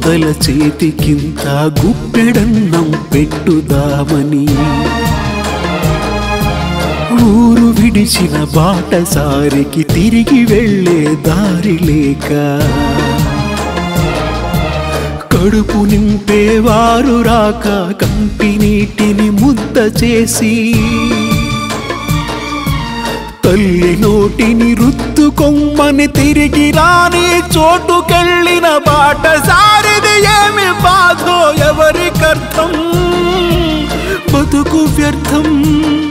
పేదల చేతికింత గుప్పెడన్నం పెట్టుదామని ఊరు విడిచిన బాటసారికి తిరిగి వెళ్ళే దారి లేక కడుపు నింపేవారు రాక కంపినీటిని ముద్ద చేసి తల్లి నోటిని రుద్దుకొమ్మని తిరిగి రాని చోటుకెళ్ళిన బాట సారిది ఏమి బాధో ఎవరికర్థం బతుకు వ్యర్థం